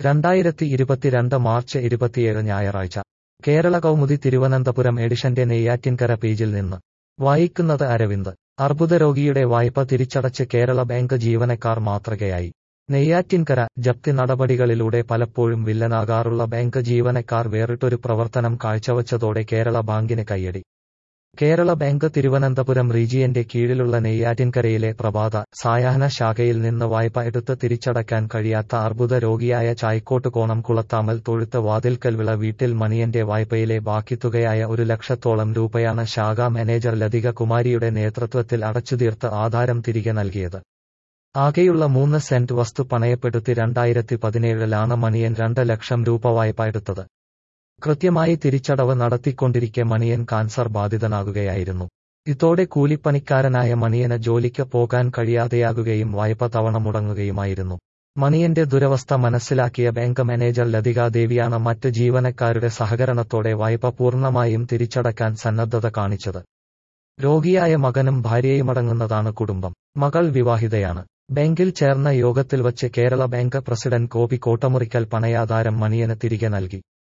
രണ്ടായിരത്തി ഇരുപത്തിരണ്ട് മാർച്ച് ഇരുപത്തിയേഴ് ഞായറാഴ്ച കേരള കൗമുദി തിരുവനന്തപുരം എഡിഷന്റെ നെയ്യാറ്റിൻകര പേജിൽ നിന്ന് വായിക്കുന്നത് അരവിന്ദ് അർബുദരോഗിയുടെ വായ്പ തിരിച്ചടച്ച് കേരള ബാങ്ക് ജീവനക്കാർ മാതൃകയായി നെയ്യാറ്റിൻകര ജപ്തി നടപടികളിലൂടെ പലപ്പോഴും വില്ലനാകാറുള്ള ബാങ്ക് ജീവനക്കാർ വേറിട്ടൊരു പ്രവർത്തനം കാഴ്ചവച്ചതോടെ കേരള ബാങ്കിന് കയ്യടി കേരള ബാങ്ക് തിരുവനന്തപുരം റീജിയന്റെ കീഴിലുള്ള നെയ്യാറ്റിൻകരയിലെ പ്രഭാത സായാഹ്ന ശാഖയിൽ നിന്ന് വായ്പ എടുത്ത് തിരിച്ചടക്കാൻ കഴിയാത്ത അർബുദ രോഗിയായ ചായ്ക്കോട്ട് കോണം കുളത്താമൽ തൊഴുത്ത് വാതിൽക്കൽവിള വീട്ടിൽ മണിയന്റെ വായ്പയിലെ ബാക്കിത്തുകയായ ഒരു ലക്ഷത്തോളം രൂപയാണ് ശാഖാ മാനേജർ ലതിക കുമാരിയുടെ നേതൃത്വത്തിൽ അടച്ചുതീർത്ത് ആധാരം തിരികെ നൽകിയത് ആകെയുള്ള മൂന്ന് സെന്റ് വസ്തു പണയപ്പെടുത്തി രണ്ടായിരത്തി പതിനേഴിലാണ് മണിയൻ രണ്ട് ലക്ഷം രൂപ വായ്പ എടുത്തത് കൃത്യമായി തിരിച്ചടവ് നടത്തിക്കൊണ്ടിരിക്കെ മണിയൻ കാൻസർ ബാധിതനാകുകയായിരുന്നു ഇതോടെ കൂലിപ്പണിക്കാരനായ മണിയന് ജോലിക്ക് പോകാൻ കഴിയാതെയാകുകയും വായ്പ തവണ മുടങ്ങുകയുമായിരുന്നു മണിയന്റെ ദുരവസ്ഥ മനസ്സിലാക്കിയ ബാങ്ക് മാനേജർ ലതികാദേവിയാണ് മറ്റ് ജീവനക്കാരുടെ സഹകരണത്തോടെ വായ്പ പൂർണ്ണമായും തിരിച്ചടക്കാൻ സന്നദ്ധത കാണിച്ചത് രോഗിയായ മകനും ഭാര്യയുമടങ്ങുന്നതാണ് കുടുംബം മകൾ വിവാഹിതയാണ് ബാങ്കിൽ ചേർന്ന യോഗത്തിൽ വച്ച് കേരള ബാങ്ക് പ്രസിഡന്റ് ഗോപി കോട്ടമുറിക്കൽ പണയാധാരം മണിയന് തിരികെ നൽകി